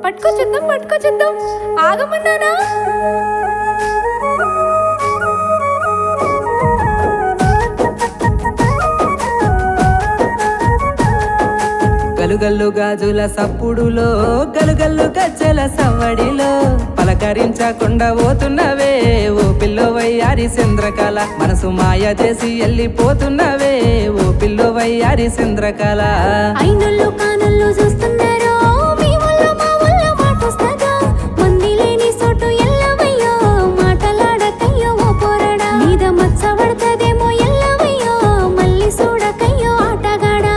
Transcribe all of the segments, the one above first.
పట్టుకొచ్చేద్దాం పట్టుకొచ్చేద్దాం ఆగమన్నానా గలుగల్లు గాజుల సప్పుడులో గలుగల్లు గజ్జల సవ్వడిలో పలకరించకుండా పోతున్నవే ఓ pillow వయ్యారి చంద్రకళ మనసు మాయ చేసి వెళ్ళిపోతున్నవే ఓ పిల్లో వయ్యారి చంద్రకళ అయినోళ్ళు కానోళ్ళు చూస్తున్నారో మీ వల్ల మా వల్ల మాటొస్తదా మంది లేని చోటు ఎల్లవయ్యో మాటలాడకయ్యో ఓ పోరడా మీద మచ్చ పడతదేమో ఎల్లవయ్యో మళ్ళీ చూడకయ్యో ఆటగాడా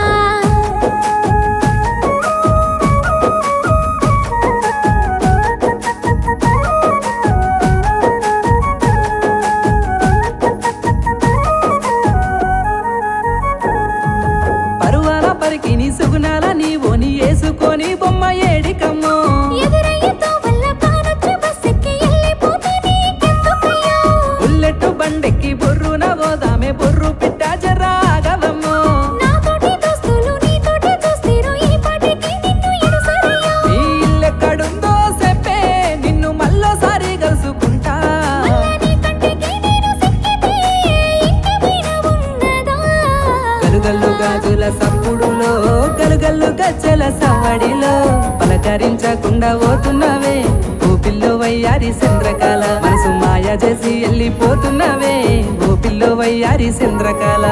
పరువాల పరికిని సుగుణాల నీవోని వేసుకొని బొమ్మ ఏడికమ్మో ఎదురయ్యతో వల్ల కానొచ్చి బస్సెక్కి వెళ్ళిపోతే నీకెందుకయ్యో బుల్లెట్టు బండెక్కి బొర్రున పోదామే బొర్రు పిట్ట జరాగవమ్మో నాతోటి దోస్తులు నీతోటి దోస్తీరు ఈ పాటికి నిన్ను ఎడుసరయ్యో నీ ఇల్లెక్కడుందో చెప్పే నిన్ను మళ్ళోసారి కలుసుకుంటా మళ్ళా నీ కంటికి నేను సిక్కితే ఇంకేమైనా ఉన్నదా గలుగల్లు గాజుల సప్పుడులో గలుగల్లు గజ్జల సవ్వడిలో పలకరించకుండా పోతున్నవే ఓ పిల్లో వయ్యారి చంద్రకళ మనసు మాయ చేసి వెళ్ళిపోతున్నవే ఓ పిల్లో వయ్యారి చంద్రకళ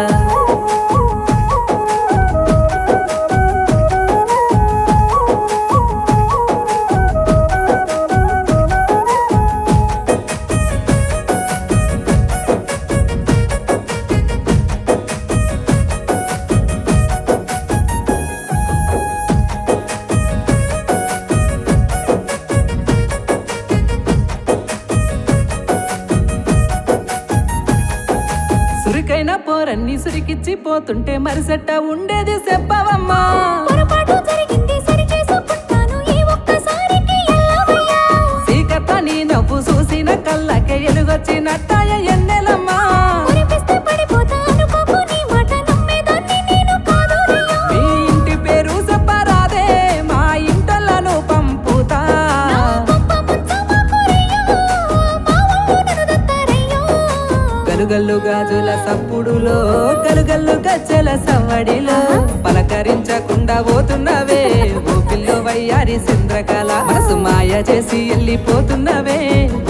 సురికైన పోరన్ని సురికిచ్చి పోతుంటే మరిసెట్ట ఉండేది చెప్పవమ్మా పొరపాటు జరిగింది సరి చేసుకుంటాను ఈ ఒక్కసారికి ఎల్లవయ్యా సీకట్ట నీ నవ్వు చూసిన కళ్ళకే ఎలుగొచ్చినట్టాయ ఎన్నెలమ్మా మురిపిస్తే పడిపోతా అనుకోకు నీ మాట నమ్మేదాన్ని నేను కాదోరయ్యా మీ ఇంటి పేరు చెప్పరాదే మా ఇంటలను పంపుతా నా గొప్ప ముంచమాకురయ్యో మా వాళ్ళు నన్ను దత్తారయ్యో గలుగల్లు గాజుల సప్పుడులో గలుగల్లు గజ్జల సవ్వడిలో పలకరించకుండా పోతున్నవే ఓ పిల్లో వయ్యారి చంద్రకళ మనసు మాయ చేసి వెళ్ళిపోతున్నవే